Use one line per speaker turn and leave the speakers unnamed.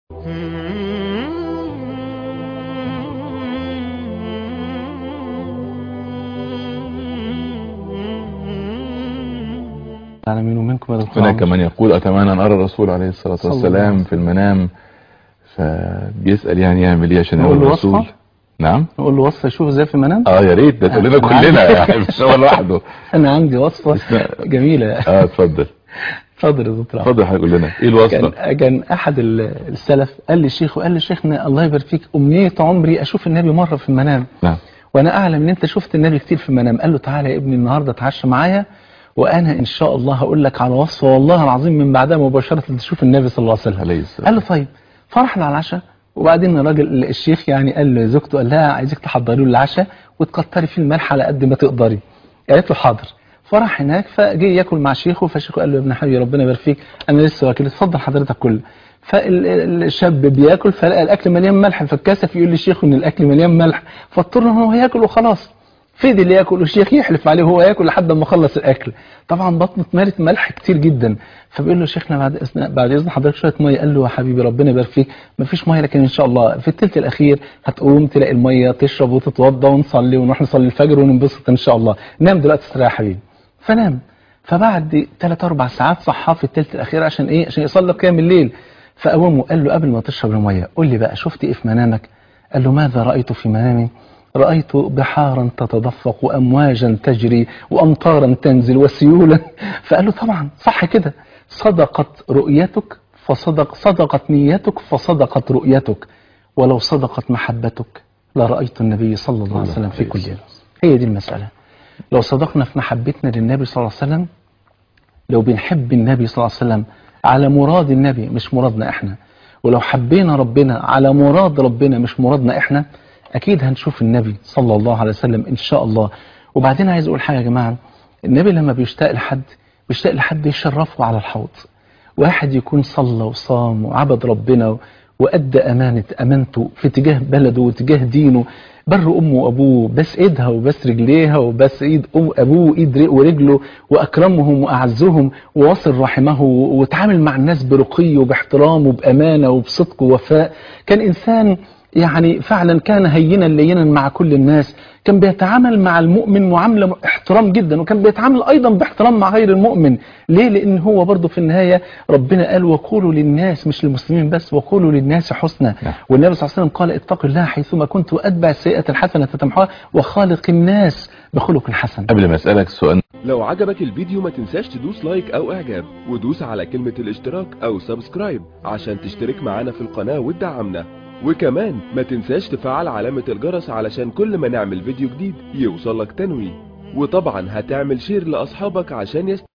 العالمين ومنكم يا دكتور
هناك
عمرو.
من يقول أتمنى أن أرى الرسول عليه الصلاة
صلى الله عليه
والسلام
وسلم.
في المنام فبيسأل يعني يعمل ايه عشان
نقول
يقول
له
الرسول
وصفة؟
نعم
نقول له وصفه اشوف ازاي في المنام
اه يا ريت ده تقول لنا
أنا
كلنا
عندي-
يعني مش هو لوحده
انا عندي وصفه
اسمع-
جميله
اه اتفضل
اتفضل يا دكتور عمرو.
اتفضل هقول لنا ايه الوصفة
كان كان احد ال- السلف قال لي شيخ وقال لي شيخنا الله يبارك فيك امنيه عمري اشوف النبي مره في المنام
نعم
وانا اعلم ان انت شفت النبي كتير في المنام قال له تعالى يا ابني النهارده اتعشى معايا وانا ان شاء الله هقول لك على وصفه والله العظيم من بعدها مباشره تشوف النبي صلى الله عليه وسلم
عليه السلام
قال له طيب فرحنا على العشاء وبعدين الراجل الشيخ يعني قال لزوجته قال لها عايزك تحضري له العشاء وتكتري فيه الملح على قد ما تقدري قالت له حاضر فراح هناك فجه ياكل مع شيخه فشيخه قال له يا ابن حبيبي ربنا يبارك فيك انا لسه واكل اتفضل حضرتك كل فالشاب بياكل فلقى الاكل مليان ملح فاتكسف يقول للشيخ ان الاكل مليان ملح فاضطر ان هو ياكل وخلاص فضل ياكل والشيخ يحلف عليه وهو ياكل لحد ما خلص الاكل طبعا بطنه اتملت ملح كتير جدا فبيقول له شيخنا بعد اذن بعد اذن حضرتك شويه ميه قال له يا حبيبي ربنا يبارك فيك مفيش ميه لكن ان شاء الله في الثلث الاخير هتقوم تلاقي الميه تشرب وتتوضى ونصلي ونروح نصلي الفجر وننبسط ان شاء الله نام دلوقتي استريح يا حبيبي فنام فبعد 3 4 ساعات صحاه في الثلث الاخير عشان ايه عشان يصلي قيام الليل فقومه قال له قبل ما تشرب الميه قول لي بقى شفت ايه في منامك قال له ماذا رايت في منامي رأيت بحارا تتدفق وأمواجا تجري وأمطارا تنزل وسيولا فقال له طبعا صح كده صدقت رؤيتك فصدق صدقت نيتك فصدقت رؤيتك ولو صدقت محبتك لرأيت النبي صلى الله عليه وسلم في كل يوم هي دي المسألة لو صدقنا في محبتنا للنبي صلى الله عليه وسلم لو بنحب النبي صلى الله عليه وسلم على مراد النبي مش مرادنا احنا ولو حبينا ربنا على مراد ربنا مش مرادنا احنا اكيد هنشوف النبي صلى الله عليه وسلم ان شاء الله وبعدين عايز اقول حاجه يا جماعه النبي لما بيشتاق لحد بيشتاق لحد يشرفه على الحوض واحد يكون صلى وصام وعبد ربنا وأدى أمانة أمانته في اتجاه بلده واتجاه دينه بر أمه وأبوه بس إيدها وبس رجليها وبس إيد أم أبوه إيد رق- ورجله وأكرمهم وأعزهم وواصل رحمه وتعامل مع الناس برقي وباحترام وبأمانة وبصدق ووفاء كان إنسان يعني فعلا كان هينا لينا مع كل الناس كان بيتعامل مع المؤمن معاملة احترام جدا وكان بيتعامل أيضا باحترام مع غير المؤمن ليه لأن هو برضه في النهاية ربنا قال وقولوا للناس مش للمسلمين بس وقولوا للناس حسنا
نعم.
والنبي صلى الله عليه وسلم قال اتقوا الله حيثما كنت وأتبع السيئة الحسنة تتمحوها وخالق الناس بخلق حسن
قبل ما اسالك السؤال
لو عجبك الفيديو ما تنساش تدوس لايك او اعجاب ودوس على كلمة الاشتراك او سبسكرايب عشان تشترك معانا في القناة وتدعمنا وكمان ما تنساش تفعل علامة الجرس علشان كل ما نعمل فيديو جديد يوصلك تنويه وطبعا هتعمل شير لاصحابك عشان يست...